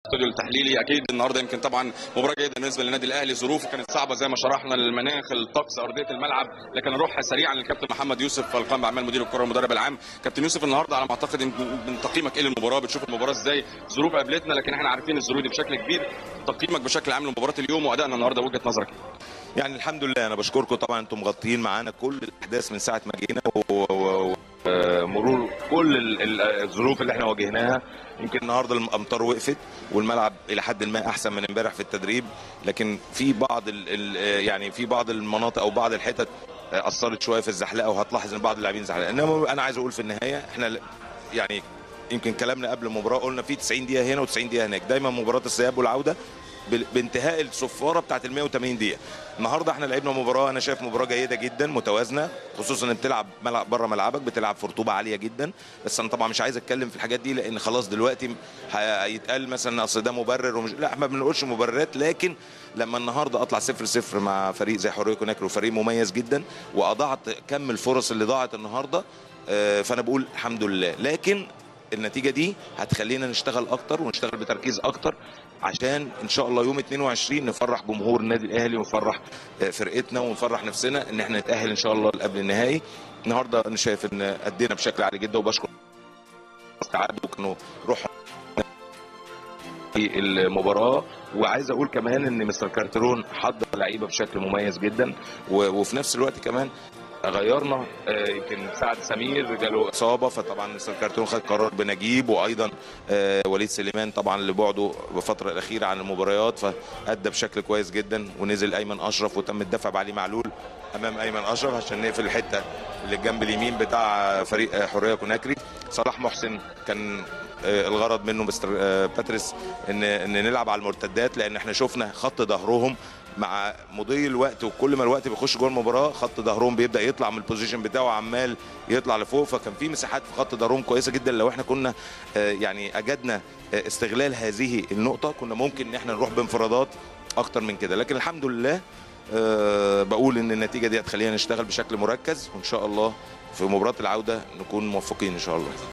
الاستوديو التحليلي اكيد النهارده يمكن طبعا مباراه جيده بالنسبه للنادي الاهلي ظروفه كانت صعبه زي ما شرحنا المناخ الطقس ارضيه الملعب لكن نروح سريعا للكابتن محمد يوسف القائم باعمال مدير الكره المدرب العام كابتن يوسف النهارده على ما اعتقد يمكن من تقييمك ايه للمباراه بتشوف المباراه ازاي ظروف قابلتنا لكن احنا عارفين الظروف دي بشكل كبير تقييمك بشكل عام لمباراه اليوم وادائنا النهارده وجهه نظرك إيه؟ يعني الحمد لله انا بشكركم طبعا انتم مغطيين معانا كل الاحداث من ساعه ما جينا و- و- و- آه، مرور كل ال- ال- الظروف اللي احنا واجهناها يمكن النهارده الامطار وقفت والملعب الى حد ما احسن من امبارح في التدريب لكن في بعض ال ال يعني في بعض المناطق او بعض الحتت آه، اثرت شويه في الزحلقه وهتلاحظ ان بعض اللاعبين زحلقه انما انا عايز اقول في النهايه احنا ل- يعني يمكن كلامنا قبل المباراه قلنا في 90 دقيقه هنا و90 دقيقه هناك دايما مباراه الذهاب والعوده بال- بانتهاء الصفاره بتاعت ال 180 دقيقه النهارده احنا لعبنا مباراه انا شايف مباراه جيده جدا متوازنه خصوصا ان بتلعب ملعب بره ملعبك بتلعب في رطوبه عاليه جدا بس انا طبعا مش عايز اتكلم في الحاجات دي لان خلاص دلوقتي هيتقال مثلا اصل ده مبرر ومش لا احنا ما بنقولش مبررات لكن لما النهارده اطلع صفر صفر مع فريق زي حريه كوناكري وفريق مميز جدا واضعت كم الفرص اللي ضاعت النهارده آه، فانا بقول الحمد لله لكن النتيجه دي هتخلينا نشتغل اكتر ونشتغل بتركيز اكتر عشان ان شاء الله يوم 22 نفرح جمهور النادي الاهلي ونفرح آه، فرقتنا ونفرح نفسنا ان احنا نتاهل ان شاء الله قبل النهائي النهارده انا شايف ان ادينا بشكل عالي جدا وبشكر استعدوا وكانوا روحهم في المباراه وعايز اقول كمان ان مستر كارترون حضر لعيبه بشكل مميز جدا و- وفي نفس الوقت كمان غيرنا آه، يمكن سعد سمير جاله اصابه فطبعا مستر كارتون خد قرار بنجيب وايضا آه، وليد سليمان طبعا لبعده بالفتره الاخيره عن المباريات فادى بشكل كويس جدا ونزل ايمن اشرف وتم الدفع بعلي معلول امام ايمن اشرف عشان نقفل الحته اللي الجنب اليمين بتاع فريق آه، حريه كوناكري صلاح محسن كان آه، الغرض منه مستر آه، باتريس ان ان نلعب على المرتدات لان احنا شفنا خط ظهرهم مع مضي الوقت وكل ما الوقت بيخش جوه المباراه خط ظهرهم بيبدا يطلع من البوزيشن بتاعه عمال يطلع لفوق فكان في مساحات في خط ظهرهم كويسه جدا لو احنا كنا آه، يعني اجدنا آه، استغلال هذه النقطه كنا ممكن ان احنا نروح بانفرادات اكتر من كده لكن الحمد لله آه، بقول ان النتيجه دي هتخلينا نشتغل بشكل مركز وان شاء الله في مباراه العوده نكون موفقين ان شاء الله